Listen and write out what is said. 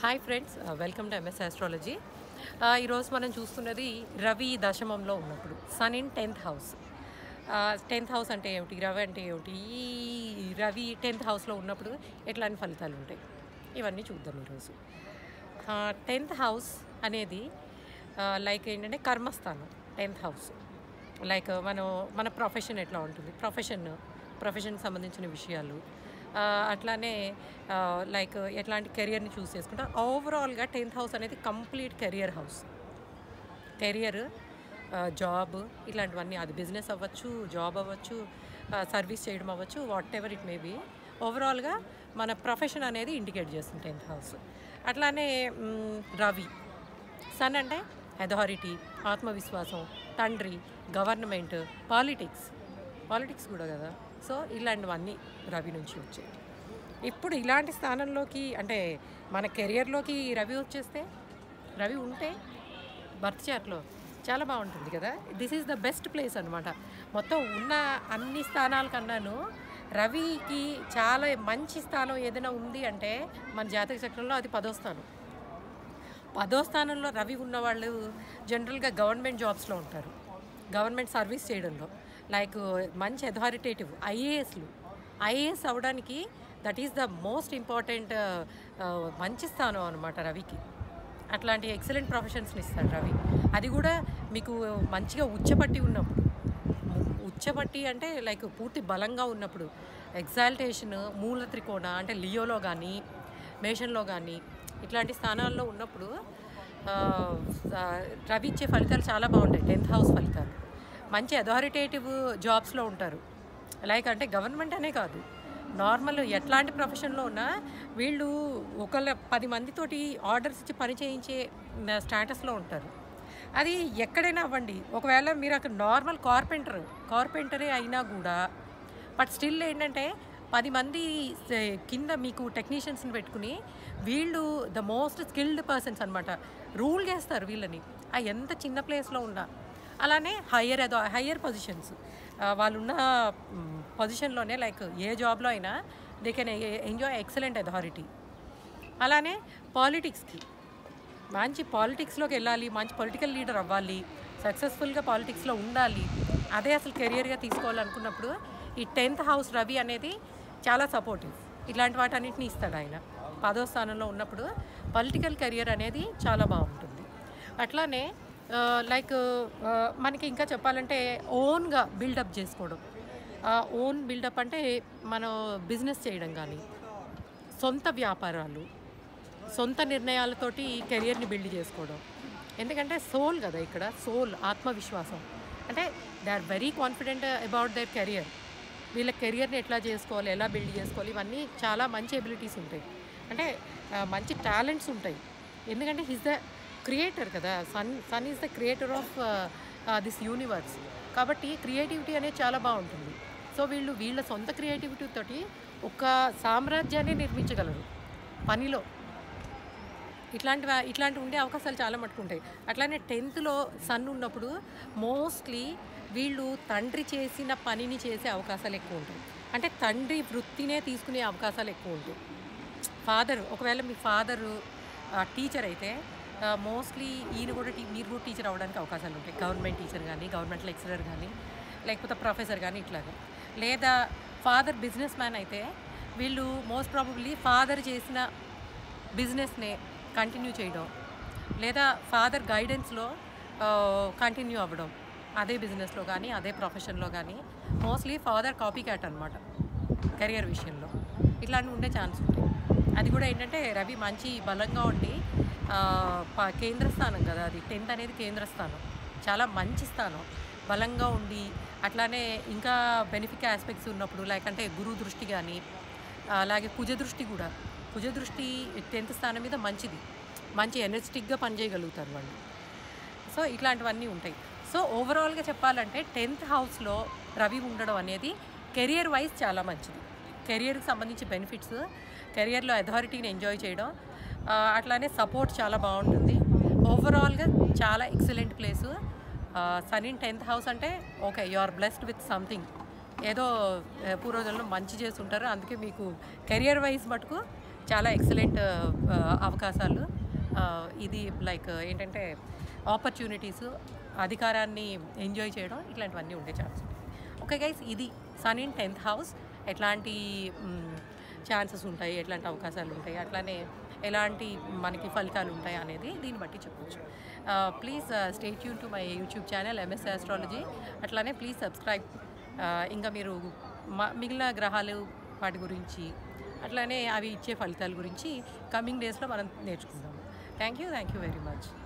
hi friends welcome to MS astrology ఈరోజు మనం చూస్తున్నది రవి దశమంలో ఉన్నప్పుడు sun in tenth house tenth house అంటే ఏమిటి రవి అంటే ఏమిటి ఈ రవి టెన్త్ హౌస్లో ఉన్నప్పుడు ఎట్లాంటి ఫలితాలు ఉంటాయి ఇవన్నీ చూద్దాం ఈరోజు టెన్త్ హౌస్ అనేది లైక్ ఏంటంటే కర్మస్థానం టెన్త్ హౌస్ లైక్ మనం మన ప్రొఫెషన్ ఎట్లా ఉంటుంది ప్రొఫెషన్ ప్రొఫెషన్కి సంబంధించిన విషయాలు ఆ, అట్లానే లైక్ ఎట్లాంటి కెరియర్ని చూస్ చేసుకుంటాం ఓవరాల్గా టెన్త్ హౌస్ అనేది complete career house career job ఇలాంటివన్నీ అది బిజినెస్ అవ్వచ్చు జాబ్ అవ్వచ్చు సర్వీస్ చేయడం అవ్వచ్చు whatever it may be ఓవరాల్గా మన ప్రొఫెషన్ అనేది ఇండికేట్ చేస్తుంది టెన్త్ హౌస్ అట్లానే మ్, రవి సన్ అంటే అథారిటీ ఆత్మవిశ్వాసం తండ్రి గవర్నమెంట్ పాలిటిక్స్ పాలిటిక్స్ కూడా కదా సో ఇలాంటివన్నీ రవి నుంచి వచ్చాయి ఇప్పుడు ఇలాంటి స్థానంలోకి అంటే మన కెరియర్లోకి రవి వచ్చేస్తే రవి ఉంటే బర్త్ చార్ట్లో చాలా బాగుంటుంది కదా this is the best place అనమాట మొత్తం ఉన్న అన్ని స్థానాల కన్నాను రవికి చాలా మంచి స్థానం ఏదైనా ఉంది అంటే మన జాతక చక్రంలో అది పదో స్థానం పదో స్థానంలో రవి ఉన్నవాళ్ళు జనరల్గా గవర్నమెంట్ జాబ్స్లో ఉంటారు గవర్నమెంట్ సర్వీస్ చేయడంలో లైక్ మంచి అథారిటేటివ్ ఐఏఎస్లు ఐఏఎస్ అవ్వడానికి that is the most important మంచి స్థానం అనమాట రవికి అట్లాంటి ఎక్సలెంట్ ప్రొఫెషన్స్ని ఇస్తాడు రవి అది కూడా మీకు మంచిగా ఉచ్చపట్టి ఉన్నప్పుడు ఉచ్చపట్టి అంటే లైక్ పూర్తి బలంగా ఉన్నప్పుడు ఎగ్జాల్టేషన్ మూల త్రికోణ అంటే లియోలో కానీ మేషన్లో కానీ ఇట్లాంటి స్థానాల్లో ఉన్నప్పుడు ఆ, ఆ, రవి ఇచ్చే ఫలితాలు చాలా బాగుంటాయి టెన్త్ హౌస్ ఫలితాలు మంచి అథారిటేటివ్ జాబ్స్లో ఉంటారు లైక్ అంటే గవర్నమెంట్ అనే కాదు నార్మల్ ఎట్లాంటి ప్రొఫెషన్లో ఉన్నా వీళ్ళు ఒకళ్ళ పది మందితోటి ఆర్డర్స్ ఇచ్చి పని చేయించే స్టాటస్లో ఉంటారు అది ఎక్కడైనా అవ్వండి ఒకవేళ మీరు అక్కడ నార్మల్ కార్పెంటర్ కార్పెంటరే అయినా కూడా బట్ స్టిల్ ఏంటంటే పది మంది స- కింద మీకు టెక్నీషియన్స్ని పెట్టుకుని వీళ్ళు ద మోస్ట్ స్కిల్డ్ పర్సన్స్ అనమాట రూల్ చేస్తారు వీళ్ళని ఆ ఎంత చిన్న ప్లేస్లో ఉన్నా అలానే హయ్యర్ అదో హయ్యర్ పొజిషన్స్ వాళ్ళున్న పొజిషన్లోనే లైక్ ఏ జాబ్లో అయినా they can enjoy excellent authority అలానే పాలిటిక్స్కి మంచి పాలిటిక్స్లోకి వెళ్ళాలి మంచి పొలిటికల్ లీడర్ అవ్వాలి సక్సెస్ఫుల్గా పాలిటిక్స్లో ఉండాలి అదే అసలు కెరియర్గా తీసుకోవాలనుకున్నప్పుడు ఈ టెన్త్ హౌస్ రవి అనేది చాలా సపోర్టివ్ ఇలాంటి వాటన్నిటిని ఇస్తాడు ఆయన పదో స్థానంలో ఉన్నప్పుడు పొలిటికల్ కెరియర్ అనేది చాలా బాగుంటుంది అట్లానే లైక్ మనకి ఇంకా చెప్పాలంటే ఓన్గా బిల్డప్ చేసుకోవడం ఓన్ బిల్డప్ అంటే మనం బిజినెస్ చేయడం కానీ సొంత వ్యాపారాలు సొంత నిర్ణయాలతోటి కెరియర్ని బిల్డ్ చేసుకోవడం ఎందుకంటే సోల్ కదా ఇక్కడ సోల్ ఆత్మవిశ్వాసం అంటే they are very confident about their career వీళ్ళ కెరియర్ని ఎట్లా చేసుకోవాలి ఎలా బిల్డ్ చేసుకోవాలి ఇవన్నీ చాలా మంచి ఎబిలిటీస్ ఉంటాయి అంటే ఆ, మంచి టాలెంట్స్ ఉంటాయి ఎందుకంటే హిస్ ద క్రియేటర్ కదా sun sun is the creator of this universe కాబట్టి క్రియేటివిటీ అనేది చాలా బాగుంటుంది సో వీళ్ళు వీళ్ళ సొంత క్రియేటివిటీ తోటి ఒక సామ్రాజ్యాన్ని నిర్మించగలరు పనిలో ఇట్లాంటి ఇట్లాంటి ఉండే అవకాశాలు చాలా మటుకు ఉంటాయి అట్లానే టెన్త్లో సన్ ఉన్నప్పుడు మోస్ట్లీ వీళ్ళు తండ్రి చేసిన పనిని చేసే అవకాశాలు ఎక్కువ ఉంటాయి అంటే తండ్రి వృత్తినే తీసుకునే అవకాశాలు ఎక్కువ ఉంటాయి ఫాదర్ ఒకవేళ మీ ఫాదరు టీచర్ అయితే మోస్ట్లీ ఈయన కూడా టీ మీరు కూడా టీచర్ అవ్వడానికి అవకాశాలు ఉంటాయి గవర్నమెంట్ టీచర్ కానీ గవర్నమెంట్ లెక్చరర్ కానీ లేకపోతే ప్రొఫెసర్ కానీ ఇట్లాగా లేదా ఫాదర్ బిజినెస్ మ్యాన్ అయితే వీళ్ళు మోస్ట్ ప్రాబబ్లీ ఫాదర్ చేసిన బిజినెస్నే కంటిన్యూ చేయడం లేదా ఫాదర్ గైడెన్స్లో కంటిన్యూ అవ్వడం అదే బిజినెస్లో కానీ అదే ప్రొఫెషన్లో కానీ మోస్ట్లీ ఫాదర్ కాపీ క్యాట్ అనమాట కెరియర్ విషయంలో ఇట్లాంటివి ఉండే ఛాన్స్ ఉంటాయి అది కూడా ఏంటంటే రవి మంచి బలంగా ఉండి ఆ, ప- కేంద్ర స్థానం కదా అది టెన్త్ అనేది కేంద్ర స్థానం చాలా మంచి స్థానం బలంగా ఉండి అట్లానే ఇంకా బెనిఫిక్ ఆస్పెక్ట్స్ ఉన్నప్పుడు లైక్ అంటే గురు దృష్టి కానీ అలాగే కుజ దృష్టి కూడా కుజ దృష్టి టెన్త్ స్థానం మీద మంచిది మంచి ఎనర్జెటిక్గా పనిచేయగలుగుతారు వాళ్ళు సో ఇట్లాంటివన్నీ ఉంటాయి సో ఓవరాల్గా చెప్పాలంటే టెన్త్ హౌస్లో రవి ఉండడం అనేది కెరియర్ వైజ్ చాలా మంచిది కెరియర్కి సంబంధించి బెనిఫిట్స్ కెరియర్లో అథారిటీని ఎంజాయ్ చేయడం ఆ, అట్లానే సపోర్ట్ చాలా బాగుంటుంది ఓవరాల్గా చాలా excellent place sun in tenth house అంటే okay you are blessed with something ఏదో ఆ, పూర్వజన్మలో మంచి చేసి ఉంటారు అందుకే మీకు కెరియర్ వైజ్ మటుకు చాలా ఎక్సలెంట్ అవకాశాలు ఆ, ఇది లైక్ ఏంటంటే ఆపర్చునిటీస్ అధికారాన్ని ఎంజాయ్ చేయడం ఇట్లాంటివన్నీ ఉండే ఛాన్స్ ఉంటాయి ఓకే గైస్ ఇది సన్ ఇన్ టెన్త్ హౌస్ ఎట్లాంటి ఛాన్సెస్ ఉంటాయి ఎట్లాంటి అవకాశాలు ఉంటాయి అట్లానే ఎలాంటి మనకి ఫలితాలు ఉంటాయి అనేది దీన్ని బట్టి చెప్పొచ్చు please stay tune to my YouTube channel MS astrology అట్లానే ప్లీజ్ సబ్స్క్రైబ్ ఇంకా మీరు మ- మిగిలిన గ్రహాలు వాటి గురించి అట్లానే అవి ఇచ్చే ఫలితాల గురించి కమింగ్ డేస్లో మనం నేర్చుకుందాం thank you thank you very much